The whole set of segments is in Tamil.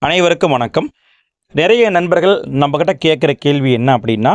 அனைவருக்கும் வணக்கம் நிறைய நண்பர்கள் நம்மக்கிட்ட கேட்குற கேள்வி என்ன அப்படின்னா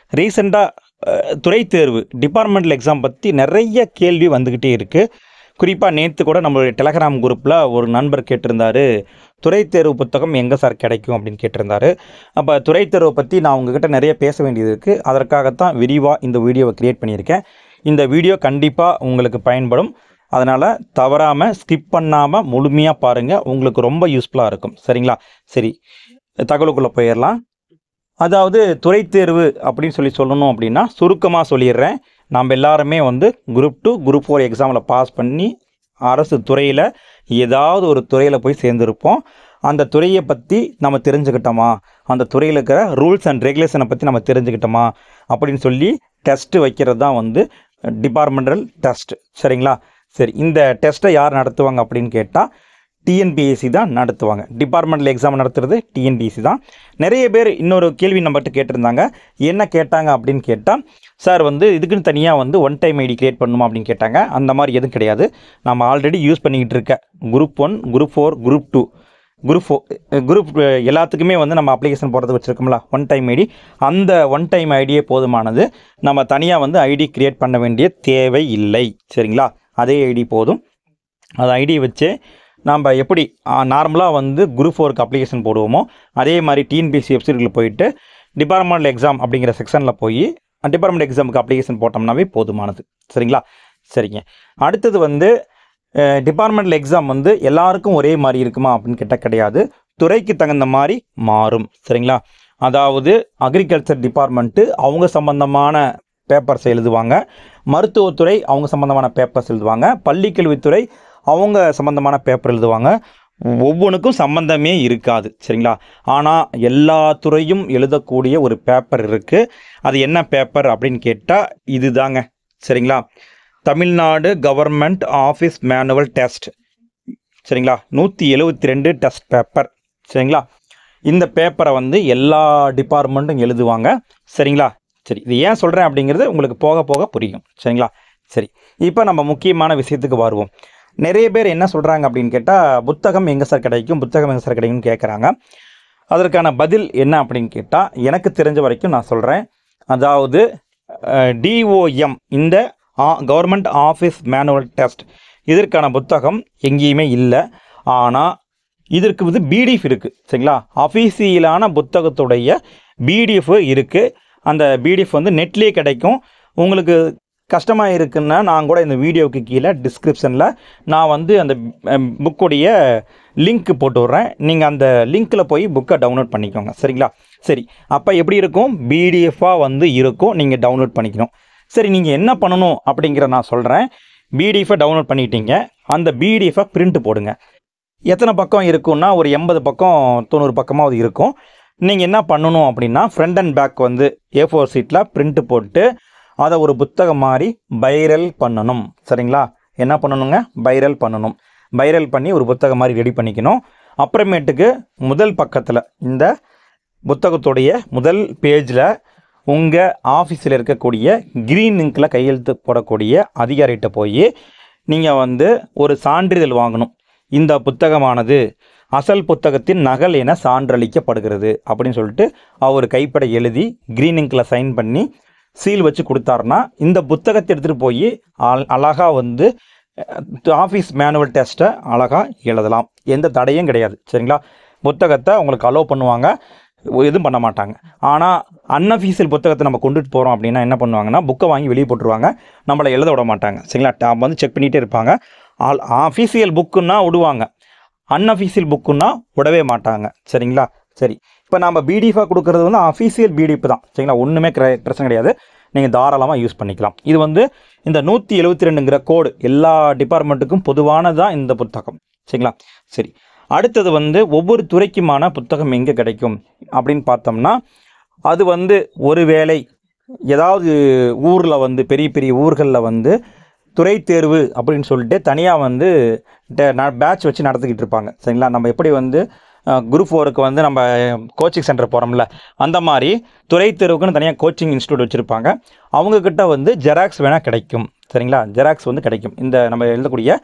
ரீசெண்டாக துறை தேர்வு டிபார்ட்மெண்டல் எக்ஸாம் பற்றி நிறைய கேள்வி வந்துக்கிட்டே இருக்குது குறிப்பாக நேற்று கூட நம்மளுடைய டெலகிராம் குரூப்பில் ஒரு நண்பர் கேட்டிருந்தாரு துறை தேர்வு புத்தகம் எங்கே சார் கிடைக்கும் அப்படின்னு கேட்டிருந்தாரு அப்போ துறை தேர்வை பற்றி நான் உங்ககிட்ட நிறைய பேச வேண்டியது இருக்குது அதற்காகத்தான் விரிவாக இந்த வீடியோவை க்ரியேட் பண்ணியிருக்கேன் இந்த வீடியோ கண்டிப்பாக உங்களுக்கு பயன்படும் அதனால் தவறாமல் ஸ்கிப் பண்ணாமல் முழுமையாக பாருங்கள் உங்களுக்கு ரொம்ப யூஸ்ஃபுல்லாக இருக்கும் சரிங்களா சரி தகவலுக்குள்ளே போயிடலாம் அதாவது துறை தேர்வு அப்படின்னு சொல்லி சொல்லணும் அப்படின்னா சுருக்கமாக சொல்லிடுறேன் நாம் எல்லாருமே வந்து குரூப் டூ குரூப் ஃபோர் எக்ஸாமில் பாஸ் பண்ணி அரசு துறையில் ஏதாவது ஒரு துறையில் போய் சேர்ந்துருப்போம் அந்த துறையை பற்றி நம்ம தெரிஞ்சுக்கிட்டோமா அந்த துறையில் இருக்கிற ரூல்ஸ் அண்ட் ரெகுலேஷனை பற்றி நம்ம தெரிஞ்சுக்கிட்டோமா அப்படின்னு சொல்லி டெஸ்ட்டு வைக்கிறது தான் வந்து டிபார்ட்மெண்டல் டெஸ்ட் சரிங்களா சரி இந்த டெஸ்ட்டை யார் நடத்துவாங்க அப்படின்னு கேட்டால் டிஎன்பிஎஸ்சி தான் நடத்துவாங்க டிபார்ட்மெண்டல் எக்ஸாம் நடத்துறது டிஎன்பிஎஸ்சி தான் நிறைய பேர் இன்னொரு கேள்வி நம்மகிட்ட கேட்டிருந்தாங்க என்ன கேட்டாங்க அப்படின்னு கேட்டால் சார் வந்து இதுக்குன்னு தனியாக வந்து ஒன் டைம் ஐடி கிரியேட் பண்ணணுமா அப்படின்னு கேட்டாங்க அந்த மாதிரி எதுவும் கிடையாது நம்ம ஆல்ரெடி யூஸ் பண்ணிக்கிட்டு இருக்க group one group four group two group four group எல்லாத்துக்குமே வந்து நம்ம அப்ளிகேஷன் போடுறது வச்சுருக்கோம்ல ஒன் டைம் ஐடி அந்த ஒன் டைம் ஐடியே போதுமானது நம்ம தனியாக வந்து ஐடி கிரியேட் பண்ண வேண்டிய தேவை இல்லை சரிங்களா அதே ஐடி போதும் அந்த ஐடி வச்சு நம்ம எப்படி நார்மலாக வந்து குரூப் ஃபோருக்கு அப்ளிகேஷன் போடுவோமோ அதே மாதிரி டிஎன்பிஎஸ்சி வெப்சைட்டில் போயிட்டு டிபார்ட்மெண்டல் எக்ஸாம் அப்படிங்கிற செக்ஷனில் போய் டிபார்ட்மெண்ட் எக்ஸாமுக்கு அப்ளிகேஷன் போட்டோம்னாவே போதுமானது சரிங்களா சரிங்க அடுத்தது வந்து டிபார்ட்மெண்டல் எக்ஸாம் வந்து எல்லாருக்கும் ஒரே மாதிரி இருக்குமா அப்படின்னு கேட்டால் கிடையாது துறைக்கு தகுந்த மாதிரி மாறும் சரிங்களா அதாவது அக்ரிகல்ச்சர் டிபார்ட்மெண்ட்டு அவங்க சம்பந்தமான பேப்பர்ஸ் எழுதுவாங்க மருத்துவத்துறை அவங்க சம்பந்தமான பேப்பர்ஸ் எழுதுவாங்க பள்ளிக்கல்வித்துறை அவங்க சம்மந்தமான பேப்பர் எழுதுவாங்க ஒவ்வொன்றுக்கும் சம்மந்தமே இருக்காது சரிங்களா ஆனால் எல்லா துறையும் எழுதக்கூடிய ஒரு பேப்பர் இருக்குது அது என்ன பேப்பர் அப்படின்னு கேட்டால் இதுதாங்க சரிங்களா Tamil Nadu government office manual test சரிங்களா நூற்றி எழுபத்தி ரெண்டு டெஸ்ட் பேப்பர் சரிங்களா இந்த பேப்பரை வந்து எல்லா டிபார்ட்மெண்ட்டும் எழுதுவாங்க சரிங்களா சரி இது ஏன் சொல்கிறேன் அப்படிங்கிறது உங்களுக்கு போக போக புரியும் சரிங்களா சரி இப்போ நம்ம முக்கியமான விஷயத்துக்கு வருவோம் நிறைய பேர் என்ன சொல்கிறாங்க அப்படின்னு கேட்டால் புத்தகம் எங்கே சார் கிடைக்கும் புத்தகம் எங்கே சார் கிடைக்கும்னு கேட்குறாங்க அதற்கான பதில் என்ன அப்படின்னு கேட்டால் எனக்கு தெரிஞ்ச வரைக்கும் நான் சொல்கிறேன் அதாவது டிஓஎம் இந்த கவர்மெண்ட் ஆஃபீஸ் மேனுவல் டெஸ்ட் இதற்கான புத்தகம் எங்கேயுமே இல்லை ஆனால் இதற்கு வந்து பிடிஎஃப் இருக்குது சரிங்களா அஃபீஷியலான புத்தகத்துடைய பிடிஎஃப் இருக்குது அந்த பிடிஎஃப் வந்து நெட்லேயே கிடைக்கும் உங்களுக்கு கஷ்டமாக இருக்குன்னா நான் கூட இந்த வீடியோவுக்கு கீழே டிஸ்கிரிப்ஷனில் நான் வந்து அந்த புக்குடைய லிங்க் போட்டு விட்றேன் நீங்கள் அந்த லிங்க்கில் போய் புக்கை டவுன்லோட் பண்ணிக்கோங்க சரிங்களா சரி அப்போ எப்படி இருக்கும் பிடிஎஃபாக வந்து இருக்கும் நீங்கள் டவுன்லோட் பண்ணிக்கணும் சரி நீங்கள் என்ன பண்ணணும் அப்படிங்கிற நான் சொல்கிறேன் பிடிஎஃபை டவுன்லோட் பண்ணிட்டீங்க அந்த பிடிஎஃபை பிரிண்ட் போடுங்க எத்தனை பக்கம் இருக்குன்னா ஒரு எண்பது பக்கம் தொண்ணூறு பக்கமாக இருக்கும் நீங்கள் என்ன பண்ணணும் அப்படின்னா ஃப்ரண்ட் அண்ட் பேக் வந்து ஏ ஃபோர் சீட்டில் பிரிண்ட் போட்டு அதை ஒரு புத்தகம் மாதிரி பைரல் பண்ணணும் சரிங்களா என்ன பண்ணணுங்க பைரல் பண்ணணும் பைரல் பண்ணி ஒரு புத்தகம் மாதிரி ரெடி பண்ணிக்கணும் அப்புறமேட்டுக்கு முதல் பக்கத்தில் இந்த புத்தகத்துடைய முதல் பேஜில் உங்கள் ஆஃபீஸில் இருக்கக்கூடிய க்ரீன் இங்கில் கையெழுத்து போடக்கூடிய அதிகாரிகிட்ட போய் நீங்கள் வந்து ஒரு சான்றிதழ் வாங்கணும் இந்த புத்தகமானது அசல் புத்தகத்தின் நகல் என சான்றளிக்கப்படுகிறது அப்படின்னு சொல்லிட்டு அவர் கைப்பட எழுதி க்ரீன் இங்கில் சைன் பண்ணி சீல் வச்சு கொடுத்தாருன்னா இந்த புத்தகத்தை எடுத்துகிட்டு போய் அழகாக வந்து ஆஃபீஸ் மேனுவல் டெஸ்ட்டை அழகாக எழுதலாம் எந்த தடையும் கிடையாது சரிங்களா புத்தகத்தை உங்களுக்கு அலோவ் பண்ணுவாங்க எதுவும் பண்ண மாட்டாங்க ஆனால் அன்அஃபீஷியல் புத்தகத்தை நம்ம கொண்டுட்டு போகிறோம் அப்படின்னா என்ன பண்ணுவாங்கன்னா புக்கை வாங்கி வெளியே போட்டுருவாங்க நம்மளை எழுத விட மாட்டாங்க சரிங்களா டாப் வந்து செக் பண்ணிகிட்டே இருப்பாங்க ஆல் ஆஃபீஷியல் புக்குன்னா விடுவாங்க அன்அஃபீஷியல் புக்குன்னா விடவே மாட்டாங்க சரிங்களா சரி இப்போ நம்ம பிடிஎஃபாக கொடுக்குறது வந்து அஃபீஷியல் பிடிஎஃப் தான் சரிங்களா ஒன்றுமே பிரச்சனை கிடையாது நீங்கள் தாராளமாக யூஸ் பண்ணிக்கலாம் இது வந்து இந்த நூற்றி எழுபத்தி ரெண்டுங்கிற கோடு எல்லா டிபார்ட்மெண்ட்டுக்கும் பொதுவானதான் இந்த புத்தகம் சரிங்களா சரி அடுத்தது வந்து ஒவ்வொரு துறைக்குமான புத்தகம் எங்கே கிடைக்கும் அப்படின்னு பார்த்தோம்னா அது வந்து ஒருவேளை ஏதாவது ஊரில் வந்து பெரிய பெரிய ஊர்களில் வந்து துறை தேர்வு அப்படின்னு சொல்லிட்டு தனியாக வந்து பேட்ச் வச்சு நடத்திக்கிட்டு இருப்பாங்க சரிங்களா நம்ம எப்படி வந்து குரூப் ஃபோருக்கு வந்து நம்ம கோச்சிங் சென்டர் போகிறோம்ல அந்த மாதிரி துறை தேர்வுக்குன்னு தனியாக கோச்சிங் இன்ஸ்டியூட் வச்சுருப்பாங்க அவங்கக்கிட்ட வந்து ஜெராக்ஸ் வேணால் கிடைக்கும் சரிங்களா ஜெராக்ஸ் வந்து கிடைக்கும் இந்த நம்ம எழுதக்கூடிய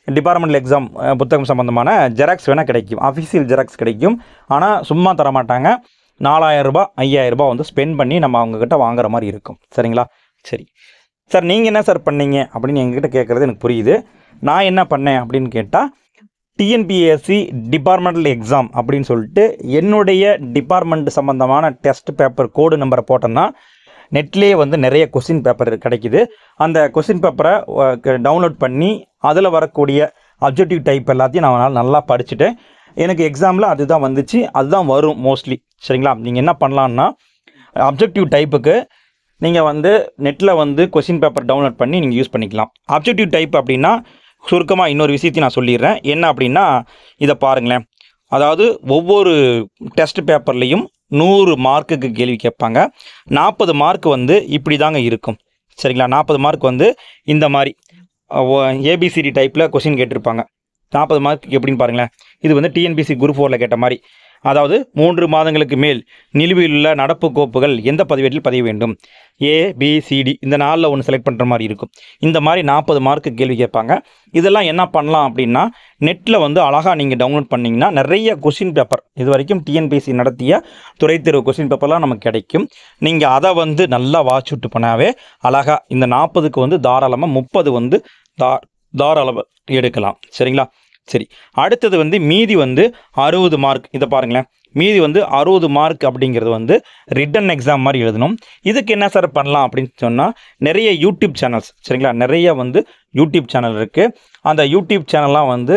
டிபார்ட்மெண்டல் எக்ஸாம் புத்தகம் சம்மந்தமான ஜெராக்ஸ் வேணால் கிடைக்கும் அஃபிஷியல் ஜெராக்ஸ் கிடைக்கும் ஆனால் சும்மா தர மாட்டாங்க நாலாயிரம் ரூபாய் ஐயாயிரம் ரூபாய் வந்து ஸ்பெண்ட் பண்ணி நம்ம அவங்கக்கிட்ட வாங்குற மாதிரி இருக்கும் சரிங்களா சரி சார் நீங்கள் என்ன சார் பண்ணீங்க அப்படின்னு எங்ககிட்ட கேட்குறது எனக்கு புரியுது நான் என்ன பண்ணேன் அப்படின்னு கேட்டால் டிஎன்பிஎஸ்சி டிபார்ட்மெண்டல் எக்ஸாம் அப்படின்னு சொல்லிட்டு என்னுடைய டிபார்ட்மெண்ட் சம்மந்தமான டெஸ்ட் பேப்பர் கோடு நம்பரை போட்டோன்னா நெட்லேயே வந்து நிறைய கொஸ்டின் பேப்பர் கிடைக்குது அந்த கொஸ்டின் பேப்பரை டவுன்லோட் பண்ணி அதில் வரக்கூடிய அப்ஜெக்டிவ் டைப் எல்லாத்தையும் நான் நல்லா படிச்சுட்டேன் எனக்கு எக்ஸாமில் அதுதான் வந்துச்சு அதுதான் வரும் மோஸ்ட்லி சரிங்களா நீங்கள் என்ன பண்ணலான்னா அப்ஜெக்டிவ் டைப்புக்கு நீங்கள் வந்து நெட்டில் வந்து கொஸ்டின் பேப்பர் டவுன்லோட் பண்ணி நீங்கள் யூஸ் பண்ணிக்கலாம் அப்ஜெக்டிவ் டைப் அப்படின்னா சுருக்கமாக இன்னொரு விஷயத்தையும் நான் சொல்லிடுறேன் என்ன அப்படின்னா இதை பாருங்களேன் அதாவது ஒவ்வொரு டெஸ்ட் பேப்பர்லேயும் நூறு மார்க்குக்கு கேள்வி கேட்பாங்க நாற்பது மார்க் வந்து இப்படி தாங்க இருக்கும் சரிங்களா நாற்பது மார்க் வந்து இந்த மாதிரி ஏபிசிடி டைப்பில் கொஸ்டின் கேட்டிருப்பாங்க நாற்பது மார்க் எப்படின்னு பாருங்களேன் இது வந்து டிஎன்பிசி குரூப் ஃபோரில் கேட்ட மாதிரி அதாவது மூன்று மாதங்களுக்கு மேல் நிலுவையில் உள்ள நடப்பு கோப்புகள் எந்த பதிவேட்டில் பதிய வேண்டும் ஏ பி சிடி இந்த நாளில் ஒன்று செலக்ட் பண்ணுற மாதிரி இருக்கும் இந்த மாதிரி நாற்பது மார்க்கு கேள்வி கேட்பாங்க இதெல்லாம் என்ன பண்ணலாம் அப்படின்னா நெட்டில் வந்து அழகாக நீங்கள் டவுன்லோட் பண்ணிங்கன்னா நிறைய கொஸ்டின் பேப்பர் இது வரைக்கும் டிஎன்பிசி நடத்திய துறைத்தேர்வு கொஸ்டின் பேப்பர்லாம் நமக்கு கிடைக்கும் நீங்கள் அதை வந்து நல்லா வாட்ச் விட்டு பண்ணாவே அழகாக இந்த நாற்பதுக்கு வந்து தாராளமாக முப்பது வந்து தா தாராளமாக எடுக்கலாம் சரிங்களா சரி அடுத்தது வந்து மீதி வந்து அறுபது மார்க் இதை பாருங்களேன் மீதி வந்து அறுபது மார்க் அப்படிங்கிறது வந்து ரிட்டன் எக்ஸாம் மாதிரி எழுதணும் இதுக்கு என்ன சார் பண்ணலாம் அப்படின்னு சொன்னால் நிறைய யூடியூப் சேனல்ஸ் சரிங்களா நிறைய வந்து யூடியூப் சேனல் இருக்குது அந்த யூடியூப் சேனல்லாம் வந்து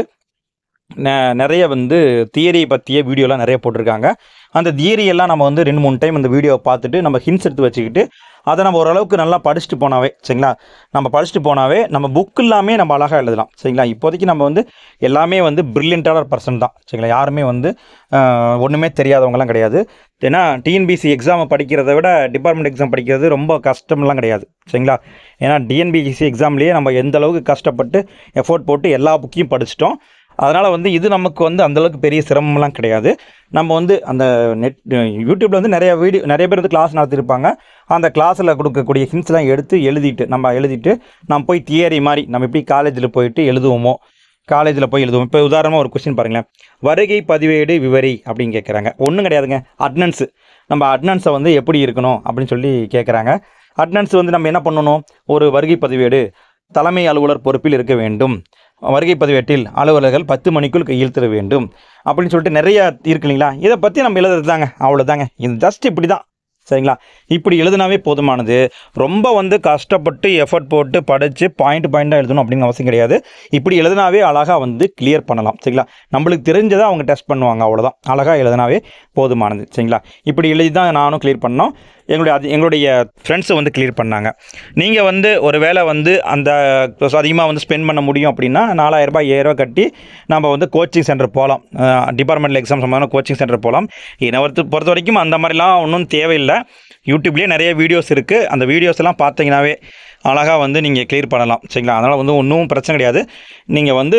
நெ- நிறைய வந்து தியரியை பற்றிய வீடியோலாம் நிறைய போட்டிருக்காங்க அந்த தியரியெல்லாம் நம்ம வந்து ரெண்டு மூணு டைம் அந்த வீடியோவை பார்த்துட்டு நம்ம ஹின்ஸ் எடுத்து வச்சுக்கிட்டு அதை நம்ம ஓரளவுக்கு நல்லா படிச்சுட்டு போனாவே சரிங்களா நம்ம படிச்சுட்டு போனாவே நம்ம புக் இல்லாமே நம்ம அழகாக எழுதலாம் சரிங்களா இப்போதைக்கு நம்ம வந்து எல்லாமே வந்து பிரில்லியண்ட்டான பர்சன் தான் சரிங்களா யாருமே வந்து ஆஹ், ஒன்றுமே தெரியாதவங்கலாம் கிடையாது ஏன்னா டிஎன்பிசி எக்ஸாமை படிக்கிறத விட டிபார்ட்மெண்ட் எக்ஸாம் படிக்கிறது ரொம்ப கஷ்டம்லாம் கிடையாது சரிங்களா ஏன்னா டிஎன்பிசி எக்ஸாம்லேயே நம்ம எந்த அளவுக்கு கஷ்டப்பட்டு எஃபோர்ட் போட்டு எல்லா புக்கையும் படிச்சிட்டோம் அதனால் வந்து இது நமக்கு வந்து அந்தளவுக்கு பெரிய சிரமம்லாம் கிடையாது நம்ம வந்து அந்த நெட் யூடியூப்பில் வந்து நிறைய வீடியோ நிறைய பேர் வந்து கிளாஸ் நடத்திருப்பாங்க அந்த கிளாஸில் கொடுக்கக்கூடிய ஹிண்ட்ஸ்லாம் எடுத்து எழுதிட்டு நம்ம எழுதிட்டு நம்ம போய் தியரி மாதிரி நம்ம எப்படி காலேஜில் போயிட்டு எழுதுவோமோ காலேஜில் போய் எழுதுவோம் இப்போ உதாரணமாக ஒரு கொஸ்டின் பாருங்களேன் வருகை பதிவேடு விவரி அப்படின்னு கேட்குறாங்க ஒன்றும் கிடையாதுங்க அட்னன்ஸு நம்ம அட்னன்ஸை வந்து எப்படி இருக்கணும் அப்படின்னு சொல்லி கேட்குறாங்க அட்னன்ஸ் வந்து நம்ம என்ன பண்ணணும் ஒரு வருகை பதிவேடு தலைமை அலுவலர் பொறுப்பில் இருக்க வேண்டும் வருகை பதிவேட்டில் அலுவலர்கள் பத்து மணிக்குள் கையெழுத்திட வேண்டும் அப்படின்னு சொல்லிட்டு நிறைய இருக்கு இல்லைங்களா இதை பற்றி நம்ம எழுதுறது தாங்க அவ்வளோதாங்க இது ஜஸ்ட் இப்படி தான் சரிங்களா இப்படி எழுதுனாவே போதுமானது ரொம்ப வந்து கஷ்டப்பட்டு எஃபர்ட் போட்டு படித்து பாயிண்ட் பாயிண்ட்டாக எழுதணும் அப்படின்னு அவசியம் கிடையாது இப்படி எழுதுனாவே அழகாக வந்து கிளியர் பண்ணலாம் சரிங்களா நம்மளுக்கு தெரிஞ்சதை அவங்க டெஸ்ட் பண்ணுவாங்க அவ்வளோதான் அழகாக எழுதுனாவே போதுமானது சரிங்களா இப்படி எழுதி தான் நானும் கிளியர் பண்ணோம் எங்களுடைய அது எங்களுடைய ஃப்ரெண்ட்ஸை வந்து கிளியர் பண்ணாங்க நீங்கள் வந்து ஒரு வேளை வந்து அந்த அதிகமாக வந்து ஸ்பெண்ட் பண்ண முடியும் அப்படின்னா நாலாயிரம் ரூபாய் ஐயாயிரம் ரூபாய் கட்டி நம்ம வந்து கோச்சிங் சென்டர் போகலாம் டிபார்ட்மெண்டல் எக்ஸாம் சம்மந்தமான கோச்சிங் சென்டர் போகலாம் என்னை பொறுத்த பொறுத்த வரைக்கும் அந்த மாதிரிலாம் ஒன்றும் தேவையில்லை யூடியூப்லேயே நிறைய வீடியோஸ் இருக்குது அந்த வீடியோஸ் எல்லாம் பார்த்தீங்கன்னாவே அழகாக வந்து நீங்கள் கிளியர் பண்ணலாம் சரிங்களா அதனால் வந்து ஒன்றும் பிரச்சனை கிடையாது நீங்கள் வந்து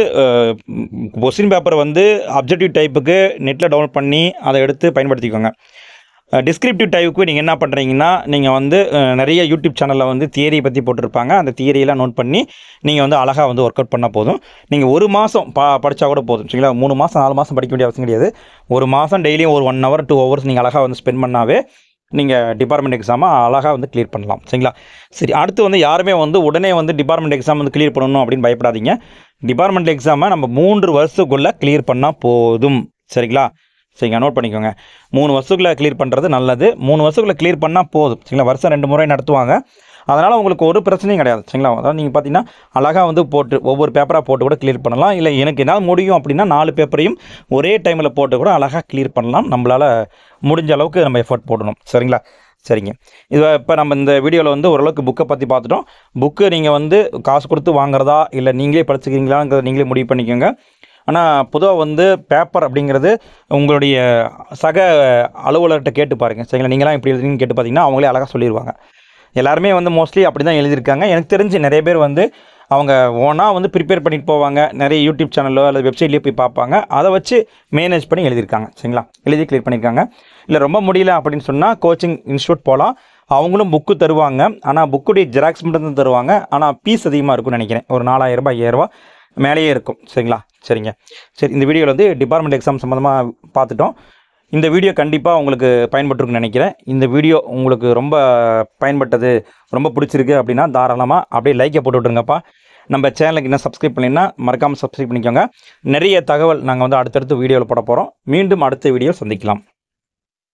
கொஸ்டின் பேப்பர் வந்து அப்ஜெக்டிவ் டைப்புக்கு நெட்டில் டவுன்லோட் பண்ணி அதை எடுத்து பயன்படுத்திக்கோங்க டிஸ்கிரிப்டிவ் டைப்புக்கு நீங்கள் என்ன பண்ணுறீங்கன்னா நீங்கள் வந்து அஹ், நிறைய யூடியூப் சேனலில் வந்து தியரி பற்றி போட்டிருப்பாங்க அந்த தியரியெல்லாம் நோட் பண்ணி நீங்கள் வந்து அழகாக வந்து ஒர்க் அவுட் பண்ணால் போதும் நீங்கள் ஒரு மாதம் ப படித்தா கூட போதும் சரிங்களா மூணு மாதம் நாலு மாதம் படிக்க வேண்டிய அவசியம் கிடையாது ஒரு மாதம் டெய்லியும் ஒரு ஒன் ஹவர் டூ ஹவர்ஸ் நீங்கள் அழகாக வந்து ஸ்பெண்ட் பண்ணாவே நீங்கள் டிபார்ட்மெண்ட் எக்ஸாமை அழகாக வந்து கிளியர் பண்ணலாம் சரிங்களா சரி அடுத்து வந்து யாருமே வந்து உடனே வந்து டிபார்ட்மெண்ட் எக்ஸாம் வந்து கிளியர் பண்ணணும் அப்படின்னு பயப்படாதீங்க டிபார்ட்மெண்ட் எக்ஸாமை நம்ம மூன்று வருஷத்துக்குள்ளே கிளியர் பண்ணால் போதும் சரிங்களா சரிங்க நோட் பண்ணிக்கோங்க மூணு வருஷத்துக்குள்ளே கிளியர் பண்ணுறது நல்லது மூணு வருஷத்துக்குள்ளே கிளியர் பண்ணால் போதும் சரிங்களா வருஷம் ரெண்டு முறை நடத்துவாங்க அதனால் உங்களுக்கு ஒரு பிரச்சனையும் கிடையாது சரிங்களா அதாவது நீங்கள் பார்த்தீங்கன்னா அழகாக வந்து போட்டு ஒவ்வொரு பேப்பராக போட்டு கூட கிளியர் பண்ணலாம் இல்லை எனக்கு என்னால் முடியும் அப்படின்னா நாலு பேப்பரையும் ஒரே டைமில் போட்டு கூட அழகாக கிளியர் பண்ணலாம் நம்மளால் முடிஞ்ச அளவுக்கு நம்ம எஃபர்ட் போடணும் சரிங்களா சரிங்க இது இப்போ நம்ம இந்த வீடியோவில் வந்து ஓரளவுக்கு புக்கை பற்றி பார்த்துட்டோம் புக்கு நீங்கள் வந்து காசு கொடுத்து வாங்குறதா இல்லை நீங்களே படிச்சுக்கிறீங்களாங்கிறத நீங்களே முடிவு பண்ணிக்கோங்க ஆனால் பொதுவாக வந்து பேப்பர் அப்படிங்கிறது உங்களுடைய சக அலுவலர்கிட்ட கேட்டு பாருங்கள் சரிங்களா நீங்களாம் இப்படி எழுதுறீங்கன்னு கேட்டு பார்த்தீங்கன்னா அவங்களே அழகாக சொல்லிடுவாங்க எல்லாருமே வந்து மோஸ்ட்லி அப்படி தான் எழுதியிருக்காங்க எனக்கு தெரிஞ்சு நிறைய பேர் வந்து அவங்க ஓனாக வந்து ப்ரிப்பேர் பண்ணிட்டு போவாங்க நிறைய யூடியூப் சேனலோ அல்லது வெப்சைட்லேயோ போய் பார்ப்பாங்க அதை வச்சு மேனேஜ் பண்ணி எழுதியிருக்காங்க சரிங்களா எழுதி கிளியர் பண்ணியிருக்காங்க இல்லை ரொம்ப முடியல அப்படின்னு சொன்னால் கோச்சிங் இன்ஸ்டியூட் போகலாம் அவங்களும் புக்கு தருவாங்க ஆனால் புக்குடைய ஜெராக்ஸ் மட்டும் தான் தருவாங்க ஆனால் ஃபீஸ் அதிகமாக இருக்கும்னு நினைக்கிறேன் ஒரு நாலாயிரரூபா ஐயாயிரரூபா மேலேயே இருக்கும் சரிங்களா சரிங்க சரி இந்த வீடியோவில் வந்து டிபார்ட்மெண்ட் எக்ஸாம் சம்மந்தமாக பார்த்துட்டோம் இந்த வீடியோ கண்டிப்பாக உங்களுக்கு பயன்பட்டிருக்குன்னு நினைக்கிறேன் இந்த வீடியோ உங்களுக்கு ரொம்ப பயன்பட்டது ரொம்ப பிடிச்சிருக்கு அப்படின்னா தாராளமாக அப்படியே லைக்கை போட்டு விட்ருங்கப்பா நம்ம சேனலுக்கு இன்னும் சப்ஸ்கிரைப் பண்ணினா மறக்காமல் சப்ஸ்கிரைப் பண்ணிக்கோங்க நிறைய தகவல் நாங்கள் வந்து அடுத்தடுத்து வீடியோவில் போட போகிறோம் மீண்டும் அடுத்த வீடியோ சந்திக்கலாம்